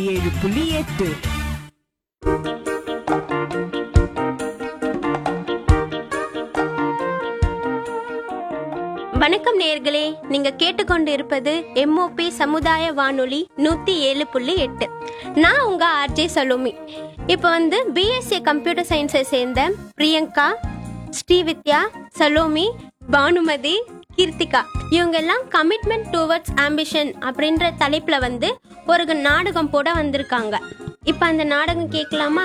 ஏழு புள்ளி எட்டு வணக்கம் நேர்களே நீங்க கேட்டுக்கொண்டு இருப்பது எம்ஓபி சமுதாய வானொலி நூத்தி ஏழு புள்ளி எட்டு நான் உங்க ஆர்ஜே சலோமி இப்போ வந்து பிஎஸ்சி கம்ப்யூட்டர் சயின்ஸை சேர்ந்த பிரியங்கா ஸ்ரீவித்யா சலோமி பானுமதி கீர்த்திகா இவங்க எல்லாம் கமிட்மெண்ட் டுவர்ட்ஸ் ஆம்பிஷன் அப்படின்ற தலைப்புல வந்து ஒரு நாடகம் போட வந்திருக்காங்க இப்போ அந்த நாடகம் கேட்கலாமா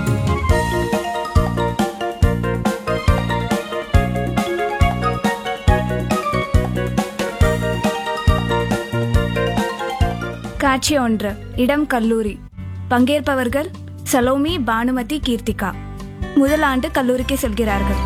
காட்சி ஒன்று இடம் கல்லூரி பங்கேற்பவர்கள் சலோமி பானுமதி கீர்த்திகா முதல் ஆண்டு கல்லூரிக்கு செல்கிறார்கள்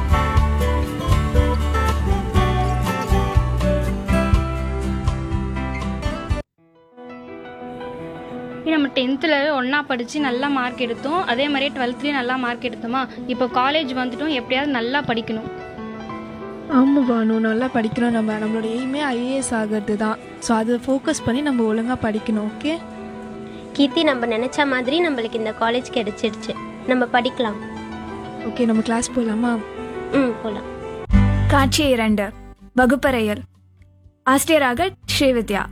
நம்ம டென்த்தில் ஒன்றா படித்து நல்லா மார்க் எடுத்தோம் அதே மாதிரியே டுவெல்த்லேயும் நல்லா மார்க் எடுத்தோமா இப்போ காலேஜ் வந்துட்டோம் எப்படியாவது நல்லா படிக்கணும் ஆமாம் பானு நல்லா படிக்கணும் நம்ம நம்மளோட எய்மே ஐஏஎஸ் ஆகிறது தான் ஸோ அதை ஃபோக்கஸ் பண்ணி நம்ம ஒழுங்காக படிக்கணும் ஓகே கீர்த்தி நம்ம நினைச்ச மாதிரி நம்மளுக்கு இந்த காலேஜ் கிடைச்சிடுச்சு நம்ம படிக்கலாம் ஓகே நம்ம கிளாஸ் போகலாமா ம் போலாம் காட்சி இரண்டு வகுப்பறையில் ஆசிரியராக Srividya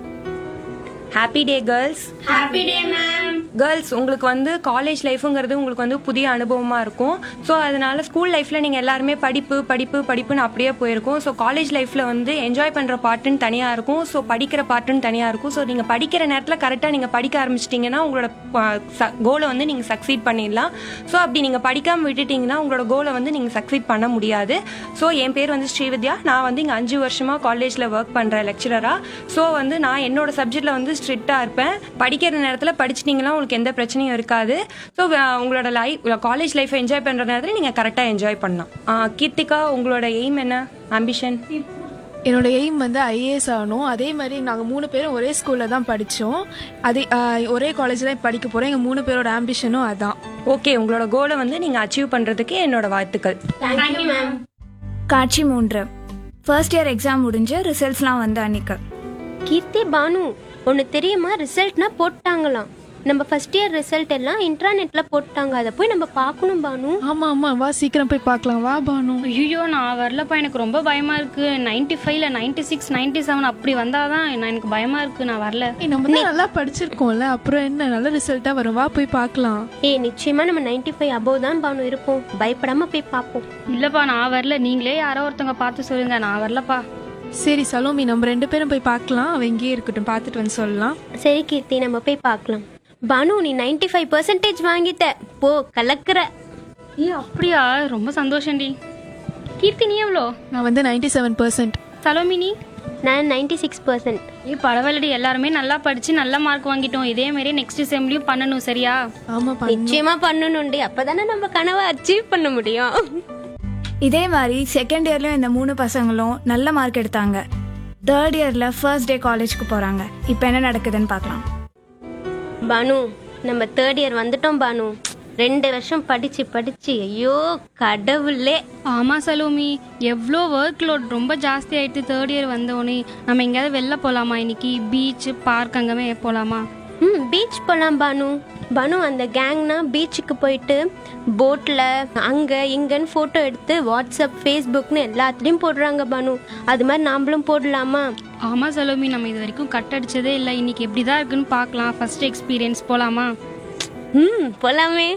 happy day girls happy day ma'am girls உங்களுக்கு வந்து காலேஜ் லைஃபுங்கிறது உங்களுக்கு வந்து புதிய அனுபவமாக இருக்கும் ஸோ அதனால ஸ்கூல் லைஃப்பில் நீங்கள் எல்லாருமே படிப்பு படிப்பு படிப்புன்னு அப்படியே போயிருக்கும் ஸோ காலேஜ் லைஃப்பில் வந்து என்ஜாய் பண்ணுற பாட்டுன்னு தனியாக இருக்கும் ஸோ படிக்கிற பாட்டுன்னு தனியாக இருக்கும் ஸோ நீங்கள் படிக்கிற நேரத்தில் கரெக்டாக நீங்கள் படிக்க ஆரம்பிச்சிட்டிங்கன்னா உங்களோட கோலை வந்து நீங்கள் சக்சீட் பண்ணிடலாம் ஸோ அப்படி நீங்கள் படிக்காமல் விட்டுட்டிங்கன்னா உங்களோட கோலை வந்து நீங்கள் சக்சீட் பண்ண முடியாது ஸோ என் பேர் வந்து ஸ்ரீவித்யா நான் வந்து இங்கே அஞ்சு வருஷமாக காலேஜில் ஒர்க் பண்ணுறேன் லெக்சரராக ஸோ வந்து நான் என்னோட சப்ஜெக்டில் வந்து ஸ்ட்ரிக்டாக இருப்பேன் படிக்கிற நேரத்தில் படிச்சிட்டிங்கன்னா உங்களுக்கு எந்த பிரச்சனையும் இருக்காது ஸோ உங்களோட லைஃப் காலேஜ் லைஃப்பை என்ஜாய் பண்ணுற நேரத்தில் நீங்கள் கரெக்டாக என்ஜாய் பண்ணலாம் ஆ, கீர்த்திகா உங்களோட எய்ம் என்ன ஆம்பிஷன் என்னோட எய்ம் வந்து ஐஏஎஸ் ஆகணும் அதே மாதிரி நாங்கள் மூணு பேரும் ஒரே ஸ்கூலில் தான் படித்தோம் அதே ஆஹ், ஒரே காலேஜ் தான் படிக்க போகிறோம் எங்கள் மூணு பேரோட ஆம்பிஷனும் அதான் ஓகே உங்களோட கோலை வந்து நீங்கள் அச்சீவ் பண்ணுறதுக்கு என்னோட வாழ்த்துக்கள் தேங்க்யூ மேம் காட்சி மூன்று ஃபர்ஸ்ட் இயர் எக்ஸாம் முடிஞ்சு ரிசல்ட்ஸ்லாம் வந்து அன்னைக்கு கீர்த்தி பானு ஒன்று தெரியுமா ரிசல்ட்னா போட்டாங்களாம் நம்ம ஃபர்ஸ்ட் இயர் ரிசல்ட் எல்லாம் இன்டர்நெட்ல போட்டாங்க அதை போய் நம்ம பார்க்கணும் பானு ஆமாம் ஆமாம் வா சீக்கிரம் போய் பார்க்கலாம் வா பானு ஐயோ நான் வரலப்பா எனக்கு ரொம்ப பயமாக இருக்குது நைன்ட்டி ஃபைவ்ல நைன்ட்டி சிக்ஸ் நைன்ட்டி செவன் அப்படி வந்தால் தான் நான் எனக்கு பயமாக இருக்குது நான் வரல ஏய், நம்ம தான் நல்லா படிச்சிருக்கோம்ல அப்புறம் என்ன நல்ல ரிசல்ட்டாக வரும் வா போய் பார்க்கலாம் ஏய் நிச்சயமா நம்ம 95 ஃபைவ் அபோவ் தான் பானு இருப்போம் பயப்படாம போய் பார்ப்போம் இல்லைப்பா நான் வரல நீங்களே யாரோ ஒருத்தவங்க பார்த்து சொல்லுங்க நான் வரலப்பா சரி சலோமி நம்ம ரெண்டு பேரும் போய் பார்க்கலாம் அவன் இங்கேயே இருக்கட்டும் பார்த்துட்டு வந்து சொல்லலாம் சரி கீர்த்தி நம்ம போய் பார்க்கலாம் பானு நீ 95% ஃபைவ் பர்சன்டேஜ் வாங்கிட்ட போ கலக்குற ஏ அப்படியா ரொம்ப சந்தோஷம்டி கீர்த்தி நீ எவ்வளோ நான் வந்து நைன்டி செவன் பர்சன்ட் சலோமினி நான் 96% சிக்ஸ் பர்சன்ட் ஏ பரவாயில்லடி எல்லாருமே நல்லா படிச்சு நல்ல மார்க் வாங்கிட்டோம் இதே மாதிரி நெக்ஸ்ட் செம்லயும் பண்ணணும் சரியா ஆமாப்பா நிச்சயமா பண்ணணும்டி அப்பதானே நம்ம கனவை அச்சீவ் பண்ண முடியும் இதே மாதிரி செகண்ட் இயர்லயும் இந்த மூணு பசங்களும் நல்ல மார்க் எடுத்தாங்க தேர்ட் இயர்ல ஃபர்ஸ்ட் டே காலேஜ்க்கு போறாங்க இப்போ என்ன நடக்குதுன்னு பார்க்கலாம் பானு நம்ம தேர்ட் இயர் வந்துட்டோம் பானு ரெண்டு வருஷம் படிச்சு படிச்சு ஐயோ கடவுளே ஆமா சலோமி எவ்வளோ ஒர்க் லோட் ரொம்ப ஜாஸ்தி ஆயிட்டு தேர்ட் இயர் வந்தோடனே நம்ம எங்கேயாவது வெளில போலாமா இன்னைக்கு பீச் பார்க் அங்கமே போலாமா ம் பீச் போலாம் பானு பானு அந்த கேங்னா பீச்சுக்கு போயிட்டு போட்ல அங்க இங்கன்னு போட்டோ எடுத்து வாட்ஸ்அப் ஃபேஸ்புக்னு எல்லாத்துலயும் போடுறாங்க பானு அது மாதிரி நாமளும் போடலாமா ஆமா சலோமி நம்ம இது வரைக்கும் கட் அடிச்சதே இல்லை இன்னைக்கு எப்படிதான் இருக்குன்னு பார்க்கலாம் ஃபர்ஸ்ட் எக்ஸ்பீரியன்ஸ் போலாமா ம் போலாமே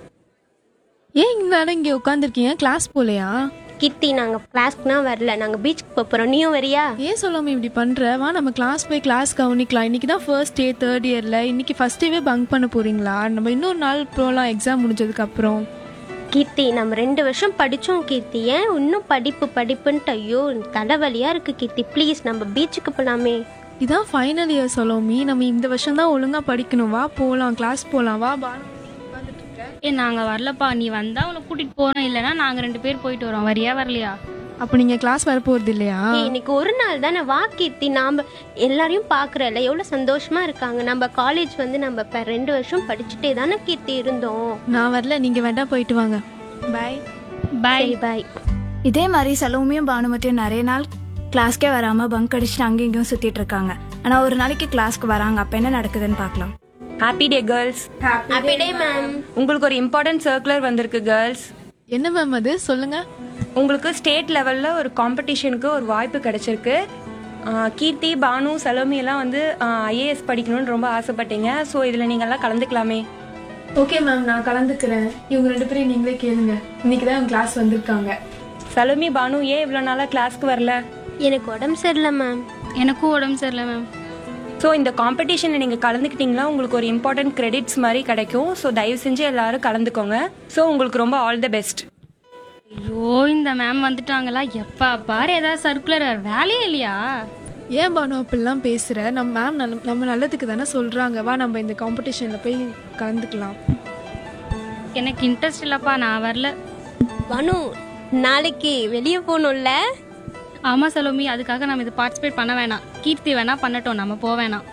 ஏன் இங்கே இங்கே உட்காந்துருக்கீங்க கிளாஸ் போகலையா கிட்டி நாங்க கிளாஸ்க்குனா வரல நாங்க பீச்சுக்கு போப் போறோம் நீயும் வரியா ஏன் சொல்லாம இப்படி பண்ற வா நம்ம கிளாஸ் போய் கிளாஸ் கவனிக்கலாம் இன்னைக்கு தான் ஃபர்ஸ்ட் டே தேர்ட் இயர்ல இன்னைக்கு ஃபர்ஸ்ட் டேவே பங்க் பண்ண போறீங்களா நம்ம இன்னொரு நாள் போகலாம் எக்ஸாம் முடிஞ்சதுக்கு அப்புறம் கீர்த்தி நம்ம ரெண்டு வருஷம் படிச்சோம் கீர்த்தி ஏன் இன்னும் படிப்பு படிப்புன்ட்டு ஐயோ தலைவலியா இருக்கு கீர்த்தி ப்ளீஸ் நம்ம பீச்சுக்கு போலாமே இதான் ஃபைனல் இயர் சொல்லோமி நம்ம இந்த வருஷம் தான் ஒழுங்கா படிக்கணும் வா போகலாம் கிளாஸ் போகலாம் வா பா ஏ நாங்க வரலப்பா நீ வந்தா உன்னை கூட்டிட்டு போறோம் இல்லைன்னா நாங்க ரெண்டு பேர் போயிட்டு வரோம் வரியா வரலையா அப்போ நீங்க கிளாஸ் வர போறது இல்லையா ஏய், இன்னைக்கு ஒரு நாள் தானே வா கீர்த்தி நாம எல்லாரையும் பாக்குறல எவ்வளவு சந்தோஷமா இருக்காங்க நம்ம காலேஜ் வந்து நம்ம இப்ப ரெண்டு வருஷம் படிச்சுட்டே தானே கீர்த்தி இருந்தோம் நான் வரல நீங்க வேண்டாம் போயிட்டு வாங்க பாய் பாய் சரி பாய் இதே மாதிரி சலோமியும் பானுமதியும் நிறைய நாள் கிளாஸ்க்கே வராம பங்க் அடிச்சுட்டு அங்கேயும் இங்கேயும் சுத்திட்டு இருக்காங்க ஆனா ஒரு நாளைக்கு கிளாஸ்க்கு வராங்க அப்ப என்ன நடக்குதுன்னு பார்க்கலாம் happy day girls happy day ma'am உங்களுக்கு ஒரு இம்பார்ட்டன்ட் சர்க்குலர் வந்திருக்கு கேர்ள்ஸ் என்ன மேம் அது சொல்லுங்க உங்களுக்கு ஸ்டேட் லெவலில் ஒரு காம்படிஷனுக்கு ஒரு வாய்ப்பு கிடைச்சிருக்கு ஆஹ் கீர்த்தி பானு சலோமி எல்லாம் வந்து ஐஏஎஸ் படிக்கணும்னு ரொம்ப ஆசைப்பட்டீங்க ஸோ இதில் நீங்கள் எல்லாம் கலந்துக்கலாமே ஓகே மேம் நான் கலந்துக்கிறேன் இவங்க ரெண்டு பேரும் நீங்களே கேளுங்க இன்னைக்கு தான் கிளாஸ் வந்திருக்காங்க சலோமி பானு ஏன் இவ்வளோ நாளாக கிளாஸ்க்கு வரல எனக்கு உடம்பு சரியில்லை மேம் எனக்கும் உடம்பு சரியில்லை மேம் ஸோ இந்த காம்படிஷனில் நீங்கள் கலந்துக்கிட்டீங்களா உங்களுக்கு ஒரு இம்பார்ட்டன்ட் கிரெடிட்ஸ் மாதிரி கிடைக்கும் ஸோ தயவு செஞ்சு எல்லாரும் கலந்துக்கோங்க ஸோ உங்களுக்கு ரொம்ப ஆல் த பெஸ்ட் ஐயோ இந்த மேம் வந்துட்டாங்களா எப்பா பாரு ஏதாவது சர்க்குலர் வேலையே இல்லையா ஏன் பானு அப்படிலாம் பேசுற நம்ம மேம் நல்ல நம்ம நல்லதுக்கு தானே சொல்றாங்க வா நம்ம இந்த காம்படிஷன்ல போய் கலந்துக்கலாம் எனக்கு இன்ட்ரெஸ்ட் இல்லப்பா நான் வரல மனு நாளைக்கு வெளியே போகணும்ல ஆமா சலோமி அதுக்காக நம்ம இது பார்ட்டிசிபேட் பண்ண வேணாம் கீர்த்தி வேணா பண்ணட்டும் நம்ம போக வேணாம்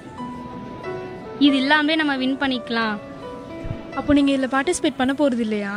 இது இல்லாமலே நம்ம வின் பண்ணிக்கலாம் அப்போ நீங்க இதுல பார்ட்டிசிபேட் பண்ண போறது இல்லையா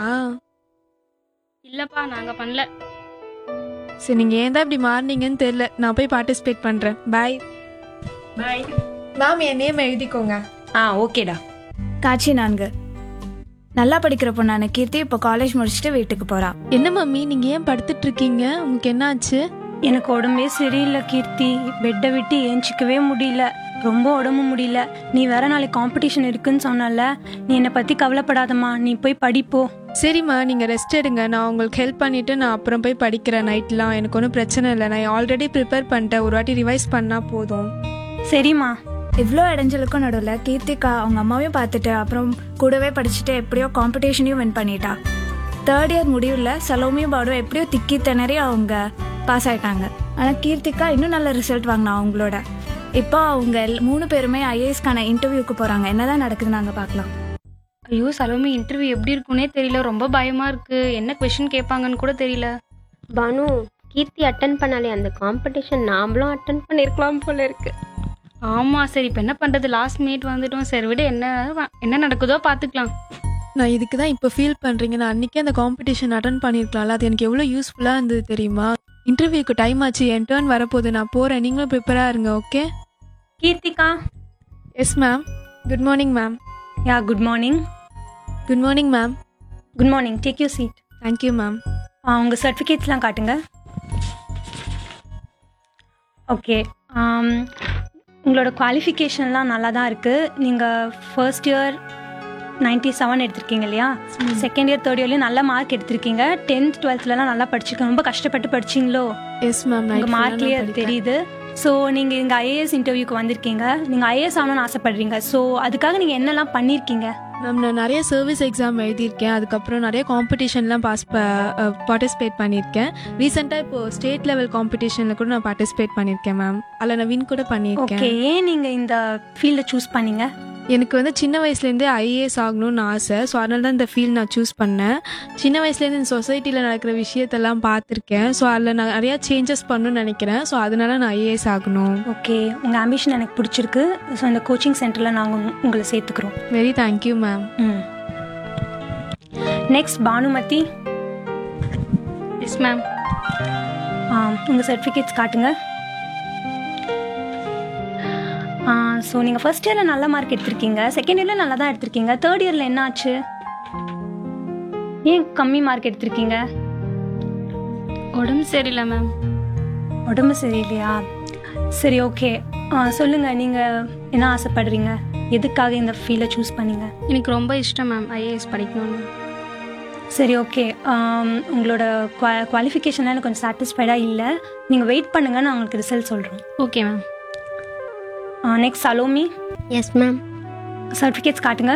இல்லப்பா நாங்க பண்ணல சரி நீங்க ஏன் தான் இப்படி மாறினீங்கன்னு தெரியல நான் போய் பார்ட்டிசிபேட் பண்றேன் பாய் பாய் மேம் என் நேம் எழுதிக்கோங்க ஆ ஓகேடா காட்சி நான்கு நல்லா படிக்கிற பொண்ணான கீர்த்தி இப்போ காலேஜ் முடிச்சுட்டு வீட்டுக்கு போறா என்ன மம்மி நீங்க ஏன் படுத்துட்டு இருக்கீங்க உங்களுக்கு என்ன ஆச்சு எனக்கு உடம்பே சரியில்லை கீர்த்தி பெட்டை விட்டு ஏஞ்சிக்கவே முடியல ரொம்ப உடம்பு முடியல நீ வேற நாளைக்கு காம்படிஷன் இருக்குன்னு சொன்னல நீ என்னை பத்தி கவலைப்படாதம்மா நீ போய் படிப்போ சரிம்மா நீங்கள் ரெஸ்ட் எடுங்க நான் உங்களுக்கு ஹெல்ப் பண்ணிவிட்டு நான் அப்புறம் போய் படிக்கிறேன் நைட்லாம் எனக்கு ஒன்றும் பிரச்சனை இல்லை நான் ஆல்ரெடி ப்ரிப்பேர் பண்ணிட்டேன் ஒரு வாட்டி ரிவைஸ் பண்ணால் போதும் சரிம்மா இவ்வளோ இடைஞ்சலுக்கும் நடுவில் கீர்த்திகா அவங்க அம்மாவையும் பார்த்துட்டு அப்புறம் கூடவே படிச்சுட்டு எப்படியோ காம்படிஷனையும் வின் பண்ணிட்டா தேர்ட் இயர் முடிவில் சலோமியும் பாடும் எப்படியோ திக்கி திணறி அவங்க பாஸ் ஆயிட்டாங்க ஆனால் கீர்த்திகா இன்னும் நல்ல ரிசல்ட் வாங்கினா அவங்களோட இப்போ அவங்க எல்- மூணு பேருமே ஐஏஎஸ்க்கான இன்டர்வியூக்கு போகிறாங்க என்னதான் நடக்குதுன்னு நாங்கள் பார்க்கலாம் ஐயோ சலோமி இன்டர்வியூ எப்படி இருக்குன்னே தெரியல ரொம்ப பயமா இருக்கு என்ன கொஸ்டின் கேட்பாங்கன்னு கூட தெரியல பானு கீர்த்தி அட்டன் பண்ணாலே அந்த காம்படிஷன் நாமளும் அட்டன் பண்ணிருக்கலாம் போல இருக்கு ஆமா சரி இப்போ என்ன பண்றது லாஸ்ட் மினிட் வந்துட்டோம் சரி விட என்ன என்ன நடக்குதோ பார்த்துக்கலாம் நான் இதுக்கு தான் இப்போ ஃபீல் பண்ணுறீங்க நான் அன்றைக்கே அந்த காம்படிஷன் அட்டன் பண்ணியிருக்கலாம்ல அது எனக்கு எவ்வளோ யூஸ்ஃபுல்லாக இருந்தது தெரியுமா இன்டர்வியூக்கு டைம் ஆச்சு என் டேர்ன் வரப்போகுது நான் போகிறேன் நீங்களும் ப்ரிப்பேராக இருங்க okay Keerthika yes ma'am good morning ma'am yeah good morning good morning ma'am good morning take you seat thank you ma'am உங்கள் சர்டிஃபிகேட்ஸ்லாம் காட்டுங்க ஓகே உங்களோட குவாலிஃபிகேஷன்லாம் நல்லா தான் இருக்குது நீங்கள் ஃபர்ஸ்ட் இயர் நைன்டி செவன் எடுத்திருக்கீங்க இல்லையா செகண்ட் இயர் தேர்ட் இயர்லேயும் நல்ல மார்க் எடுத்திருக்கீங்க டென்த் டுவெல்த்லலாம் நல்லா படிச்சிருக்கீங்க ரொம்ப கஷ்டப்பட்டு படிச்சிங்களோ எஸ் மேம் உங்கள் மார்க்லேயே அது தெரியுது ஸோ நீங்கள் இங்கே ஐஏஎஸ் இன்டர்வியூக்கு வந்திருக்கீங்க நீங்கள் ஐஏஎஸ் ஆகணும்னு ஆசைப்படுறீங்க ஸோ அதுக்காக நீங்கள் என்னெல்லாம் பண்ணியிருக்கீங்க மேம் நான் நிறைய சர்வீஸ் எக்ஸாம் எழுதியிருக்கேன் அதுக்கப்புறம் நிறைய காம்படிஷன்லாம் பாஸ் பார்ட்டிசிபேட் பண்ணியிருக்கேன் ரீசெண்டாக இப்போ ஸ்டேட் லெவல் காம்படிஷனில் கூட நான் பார்ட்டிசிபேட் பண்ணியிருக்கேன் மேம் அதில் நான் வின் கூட பண்ணியிருக்கேன் ஓகே ஏன் நீங்கள் இந்த ஃபீல்டை சூஸ் பண்ணீங்க எனக்கு வந்து சின்ன வயசுலேருந்தே ஐஏஎஸ் ஆகணும்னு ஆசை ஸோ அதனால தான் இந்த ஃபீல்ட் நான் சூஸ் பண்ணேன் சின்ன வயசுலேருந்து இந்த சொசைட்டியில் நடக்கிற விஷயத்தெல்லாம் பார்த்துருக்கேன் ஸோ அதில் நான் நிறையா சேஞ்சஸ் பண்ணணும்னு நினைக்கிறேன் ஸோ அதனால நான் ஐஏஎஸ் ஆகணும் ஓகே உங்கள் ஆம்பிஷன் எனக்கு பிடிச்சிருக்கு ஸோ இந்த கோச்சிங் சென்டரில் நாங்கள் உங்களை சேர்த்துக்கிறோம் very thank you ma'am hmm next Banumathi yes ma'am உங்கள் சர்டிஃபிகேட்ஸ் காட்டுங்க ஸோ நீங்கள் ஃபர்ஸ்ட் இயரில் நல்ல மார்க் எடுத்திருக்கீங்க செகண்ட் இயரில் நல்லா தான் எடுத்திருக்கீங்க தேர்ட் இயரில் என்ன ஆச்சு ஏன் கம்மி மார்க் எடுத்திருக்கீங்க உடம்பு சரியில்லை மேம் உடம்பு சரியில்லையா சரி ஓகே சொல்லுங்கள் நீங்கள் என்ன ஆசைப்படுறீங்க எதுக்காக இந்த ஃபீல்டை சூஸ் பண்ணீங்க எனக்கு ரொம்ப இஷ்டம் மேம் ஐஏஎஸ் படிக்கணும்னு சரி ஓகே உங்களோட குவா குவாலிஃபிகேஷன்லாம் எனக்கு கொஞ்சம் சாட்டிஸ்ஃபைடாக இல்லை நீங்கள் வெயிட் பண்ணுங்க நான் உங்களுக்கு ரிசல்ட் சொல்கிறோம் okay ma'am next Salomi yes ma'am certificates காட்டுங்க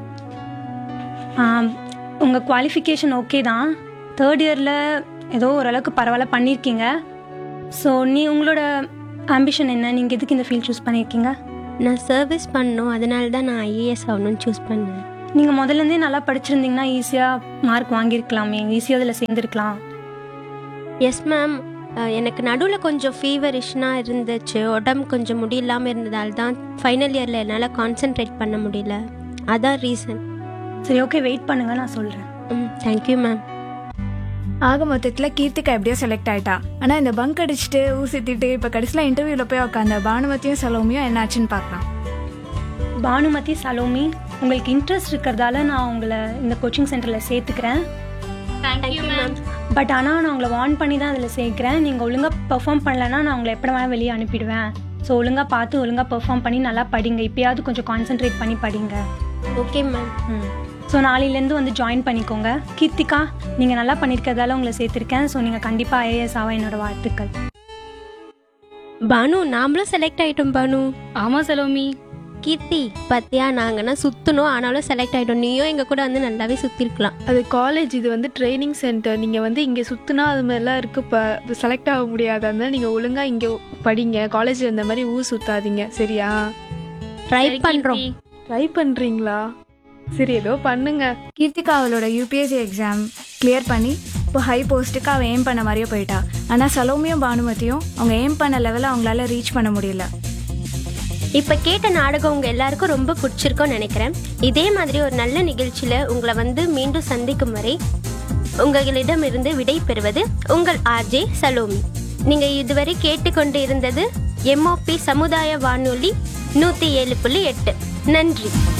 உங்கள் குவாலிஃபிகேஷன் ஓகே தான் தேர்ட் இயரில் ஏதோ ஓரளவுக்கு பரவாயில்ல பண்ணியிருக்கீங்க ஸோ நீ உங்களோட ஆம்பிஷன் என்ன நீங்கள் எதுக்கு இந்த ஃபீல்ட் சூஸ் பண்ணியிருக்கீங்க நான் சர்வீஸ் பண்ணணும் அதனால தான் நான் ஐஏஎஸ் ஆகணும்னு சூஸ் பண்ணேன் நீங்கள் முதல்லேருந்தே நல்லா படிச்சிருந்தீங்கன்னா ஈஸியாக மார்க் வாங்கியிருக்கலாமே ஈஸியாக அதில் சேர்ந்துருக்கலாம் எஸ் மேம் எனக்கு நடுவில் கொஞ்சம் ஃபீவரிஷ்னாக இருந்துச்சு உடம்பு கொஞ்சம் முடியலாமல் இருந்ததால் தான் ஃபைனல் இயரில் என்னால் கான்சென்ட்ரேட் பண்ண முடியல அதான் ரீசன் சரி ஓகே வெயிட் பண்ணுங்க நான் சொல்கிறேன் ம் தேங்க்யூ மேம் ஆக மொத்தத்தில் கீர்த்திகா எப்படியோ செலக்ட் ஆயிட்டா ஆனால் இந்த பங்க் அடிச்சுட்டு ஊசித்திட்டு இப்போ கடைசியில் இன்டர்வியூவில் போய் உட்காந்த பானுமதியும் சலோமியும் என்னாச்சுன்னு பார்க்கலாம் பானுமதி சலோமி உங்களுக்கு இன்ட்ரெஸ்ட் இருக்கிறதால நான் உங்களை இந்த கோச்சிங் சென்டரில் சேர்த்துக்கிறேன் தேங்க்யூ மேம் பட் ஆனால் நான் உங்களை வார்ன் பண்ணி தான் அதில் சேர்க்குறேன் நீங்கள் ஒழுங்காக பெர்ஃபார்ம் பண்ணலன்னா நான் உங்களை எப்படி வேணால் வெளியே அனுப்பிடுவேன் ஸோ ஒழுங்காக பார்த்து ஒழுங்காக பெர்ஃபார்ம் பண்ணி நல்லா படிங்க இப்பயாவது கொஞ்சம் கான்சென்ட்ரேட் பண்ணி படிங்க ஓகே மேம் ம் ஸோ நாளையிலேருந்து வந்து ஜாயின் பண்ணிக்கோங்க கீர்த்திகா நீங்கள் நல்லா பண்ணியிருக்கிறதால உங்களை சேர்த்துருக்கேன் ஸோ நீங்கள் கண்டிப்பாக ஐஏஎஸ் ஆக என்னோட வாழ்த்துக்கள் பானு நாமளும் செலக்ட் ஆயிட்டோம் பானு ஆமா சலோமி கீர்த்தி பத்தியா நாங்கன்னா சுத்தணும் ஆனாலும் செலக்ட் ஆயிட்டோம் நீயும் எங்க கூட வந்து நல்லாவே சுத்திருக்கலாம் அது காலேஜ் இது வந்து ட்ரைனிங் சென்டர் நீங்கள் வந்து இங்கே சுற்றினா அது மாதிரிலாம் இருக்கு இப்போ செலக்ட் ஆக முடியாது அதனால நீங்கள் ஒழுங்காக இங்கே படிங்க காலேஜில் இந்த மாதிரி ஊர் சுத்தாதீங்க சரியா ட்ரை சரி, பண்றோம் கீர்த்தி. ட்ரை பண்ணுறீங்களா சரி ஏதோ பண்ணுங்க கீர்த்திகா அவளோட யூபிஎஸ்சி எக்ஸாம் கிளியர் பண்ணி இப்போ ஹை போஸ்ட்டுக்கு அவள் எய்ம் பண்ண மாதிரியே போயிட்டா ஆனால் சலோமியும் பானுமதியும் அவங்க எய்ம் பண்ண லெவலில் அவங்களால ரீச் பண்ண முடியல இப்ப கேட்ட நாடகம் உங்க எல்லாருக்கும் ரொம்ப பிடிச்சிருக்கும்னு நினைக்கிறேன் இதே மாதிரி ஒரு நல்ல நிகழ்ச்சியில உங்களை வந்து மீண்டும் சந்திக்கும் வரை உங்களிடமிருந்து விடை பெறுவது உங்கள் ஆர்ஜே சலோமி நீங்க இதுவரை கேட்டுக்கொண்டு இருந்தது எம்ஓபி சமுதாய வானொலி நூத்தி ஏழு புள்ளி எட்டு நன்றி